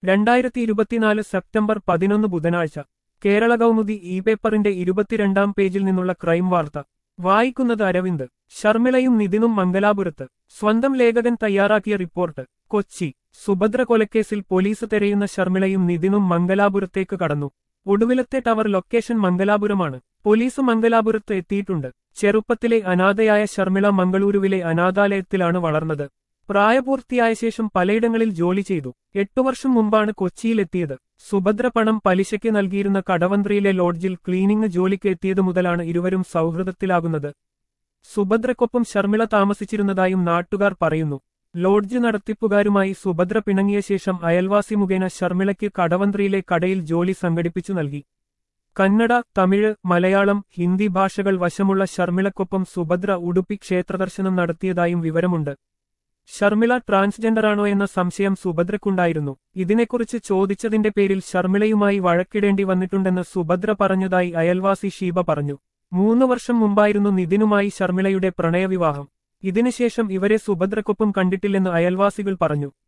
രണ്ടായിരത്തി ഇരുപത്തിനാല് സെപ്റ്റംബർ പതിനൊന്ന് ബുധനാഴ്ച കേരള കൗമുദി ഇ പേപ്പറിന്റെ ഇരുപത്തിരണ്ടാം പേജിൽ നിന്നുള്ള ക്രൈം വാർത്ത വായിക്കുന്നത് അരവിന്ദ് ശർമിളയും നിതിനും മംഗലാപുരത്ത് സ്വന്തം ലേഖകൻ തയ്യാറാക്കിയ റിപ്പോർട്ട് കൊച്ചി സുഭദ്ര കൊലക്കേസിൽ പോലീസ് തെരയുന്ന ശർമിളയും നിതിനും മംഗലാപുരത്തേക്ക് കടന്നു ഒടുവിലത്തെ ടവർ ലൊക്കേഷൻ മംഗലാപുരമാണ് പോലീസ് മംഗലാപുരത്ത് എത്തിയിട്ടുണ്ട് ചെറുപ്പത്തിലെ അനാഥയായ ശർമിള മംഗളൂരുവിലെ അനാഥാലയത്തിലാണ് വളർന്നത് പ്രായപൂർത്തിയായ ശേഷം പലയിടങ്ങളിൽ ജോലി ചെയ്തു എട്ടു വർഷം മുമ്പാണ് കൊച്ചിയിലെത്തിയത് സുഭദ്ര പണം പലിശയ്ക്ക് നൽകിയിരുന്ന കടവന്ത്രയിലെ ലോഡ്ജിൽ ക്ലീനിംഗ് ജോലിക്ക് എത്തിയതു മുതലാണ് ഇരുവരും സൗഹൃദത്തിലാകുന്നത് സുഭദ്രക്കൊപ്പം ശർമിള താമസിച്ചിരുന്നതായും നാട്ടുകാർ പറയുന്നു ലോഡ്ജ് നടത്തിപ്പുകാരുമായി സുഭദ്ര പിണങ്ങിയ ശേഷം അയൽവാസി മുഖേന ശർമിളയ്ക്ക് കടവന്ത്രയിലെ കടയിൽ ജോലി സംഘടിപ്പിച്ചു നൽകി കന്നഡ തമിഴ് മലയാളം ഹിന്ദി ഭാഷകൾ വശമുള്ള ശർമിളക്കൊപ്പം സുഭദ്ര ഉടുപ്പി ക്ഷേത്രദർശനം നടത്തിയതായും വിവരമുണ്ട് ശർമിള ട്രാൻസ്ജെൻഡറാണോ എന്ന സംശയം സുഭദ്രക്കുണ്ടായിരുന്നു ഇതിനെക്കുറിച്ച് ചോദിച്ചതിന്റെ പേരിൽ ശർമിളയുമായി വഴക്കിടേണ്ടി വന്നിട്ടുണ്ടെന്ന് സുഭദ്ര പറഞ്ഞതായി അയൽവാസി ഷീബ പറഞ്ഞു മൂന്ന് വർഷം മുമ്പായിരുന്നു നിതിനുമായി ശർമിളയുടെ പ്രണയവിവാഹം ഇതിനുശേഷം ഇവരെ സുഭദ്രക്കൊപ്പം കണ്ടിട്ടില്ലെന്ന് അയൽവാസികൾ പറഞ്ഞു